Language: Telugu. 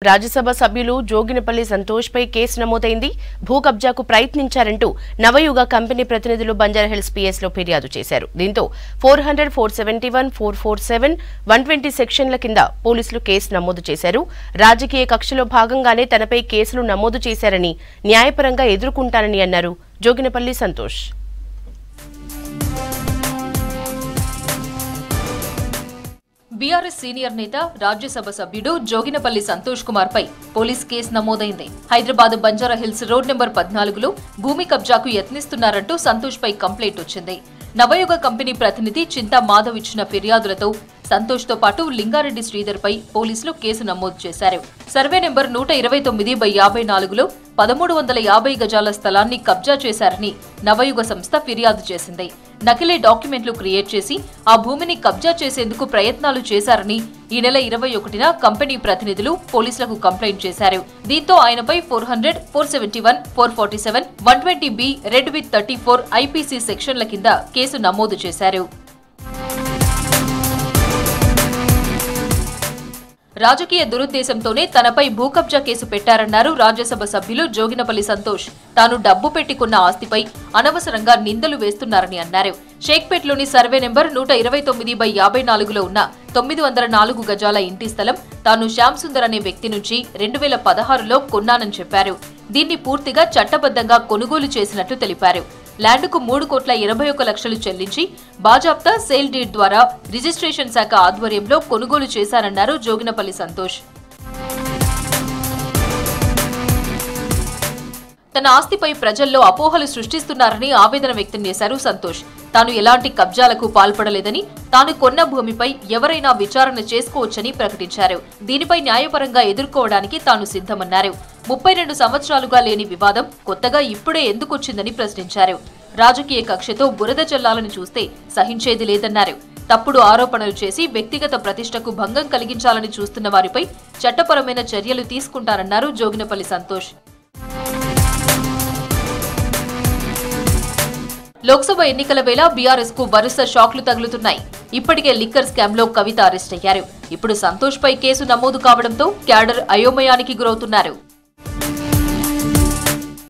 రాజ్యసభ సభ్యులు జోగినపల్లి సంతోష్ పై కేసు నమోదైంది భూ కబ్జాకు ప్రయత్నించారంటూ నవయుగ కంపెనీ ప్రతినిధులు బంజారాహిల్స్ పిఎస్ లో ఫిర్యాదు చేశారు దీంతో four hundred four seventy one four four seven one twenty సెక్షన్ల కింద పోలీసులు కేసు నమోదు చేశారు రాజకీయ కక్షలో భాగంగానే తనపై కేసులు నమోదు చేశారని న్యాయపరంగా ఎదుర్కొంటానని అన్నారు జోగినపల్లి సంతోష్ బీఆర్ఎస్ సీనియర్ నేత రాజ్యసభ సభ్యుడు జోగినపల్లి సంతోష్ కుమార్ పై పోలీస్ కేసు నమోదైంది Hyderabad Banjara hills road number పద్నాలుగులో భూమి కబ్జాకు యత్నిస్తున్నారంటూ సంతోష్ పై కంప్లైంట్ వచ్చింది నవయుగ కంపెనీ ప్రతినిధి చింతా మాధవ్ ఇచ్చిన ఫిర్యాదులతో సంతోష్ తో పాటు లింగారెడ్డి శ్రీధర్ పై పోలీసులు కేసు నమోదు చేశారు సర్వే నెంబర్ నూట ఇరవై తొమ్మిది బై యాభై నాలుగులో పదమూడు వందల యాభై గజాల స్థలాన్ని కబ్జా చేశారని నవయుగ సంస్థ ఫిర్యాదు చేసింది నకిలీ డాక్యుమెంట్లు క్రియేట్ చేసి ఆ భూమిని కబ్జా చేసేందుకు ప్రయత్నాలు చేశారని ఈ నెల ఇరవై ఒకటిన కంపెనీ ప్రతినిధులు పోలీసులకు కంప్లైంట్ చేశారు దీంతో ఆయనపై four hundred four seventy one four forty seven one twenty B read with thirty four IPC సెక్షన్ల కింద కేసు నమోదు చేశారు రాజకీయ దురుద్దేశంతోనే తనపై భూకబ్జా కేసు పెట్టారన్నారు రాజ్యసభ సభ్యులు జోగినపల్లి సంతోష్ తాను డబ్బు పెట్టుకున్న ఆస్తిపై అనవసరంగా నిందలు వేస్తున్నారని అన్నారు షేక్పేట్లోని సర్వే నెంబర్ నూట ఇరవై తొమ్మిది బై యాభై నాలుగులో ఉన్న తొమ్మిది వందల నాలుగు గజాల ఇంటి స్థలం తాను శ్యామ్ సుందర్ అనే వ్యక్తి నుంచి రెండు వేల పదహారులో కొన్నానని చెప్పారు దీన్ని పూర్తిగా చట్టబద్ధంగా కొనుగోలు చేసినట్లు తెలిపారు ల్యాండ్కు మూడు కోట్ల ఇరవై ఒక్క లక్షలు చెల్లించి బాజాప్తా సేల్ డీడ్ ద్వారా రిజిస్ట్రేషన్ శాఖ ఆధ్వర్యంలో కొనుగోలు చేశారన్నారు జోగినపల్లి సంతోష్ తన ఆస్తిపై ప్రజల్లో అపోహలు సృష్టిస్తున్నారని ఆవేదన వ్యక్తం చేశారు సంతోష్ తాను ఎలాంటి కబ్జాలకు పాల్పడలేదని తాను కొన్న భూమిపై ఎవరైనా విచారణ చేసుకోవచ్చని ప్రకటించారు దీనిపై న్యాయపరంగా ఎదుర్కోవడానికి తాను సిద్ధమన్నారు ముప్పై రెండు సంవత్సరాలుగా లేని వివాదం కొత్తగా ఇప్పుడే ఎందుకొచ్చిందని ప్రశ్నించారు రాజకీయ కక్షతో బురద చల్లాలని చూస్తే సహించేది లేదన్నారు తప్పుడు ఆరోపణలు చేసి వ్యక్తిగత ప్రతిష్టకు భంగం కలిగించాలని చూస్తున్న వారిపై చట్టపరమైన చర్యలు తీసుకుంటారన్నారు జోగినపల్లి సంతోష్ లోక్సభ ఎన్నికల వేళ బీఆర్ఎస్ కు వరుస షాక్లు తగులుతున్నాయి ఇప్పటికే లిక్కర్ స్కామ్ లో కవిత అరెస్ట్ అయ్యారు ఇప్పుడు సంతోష్ పై కేసు నమోదు కావడంతో క్యాడర్ అయోమయానికి గురవుతున్నారు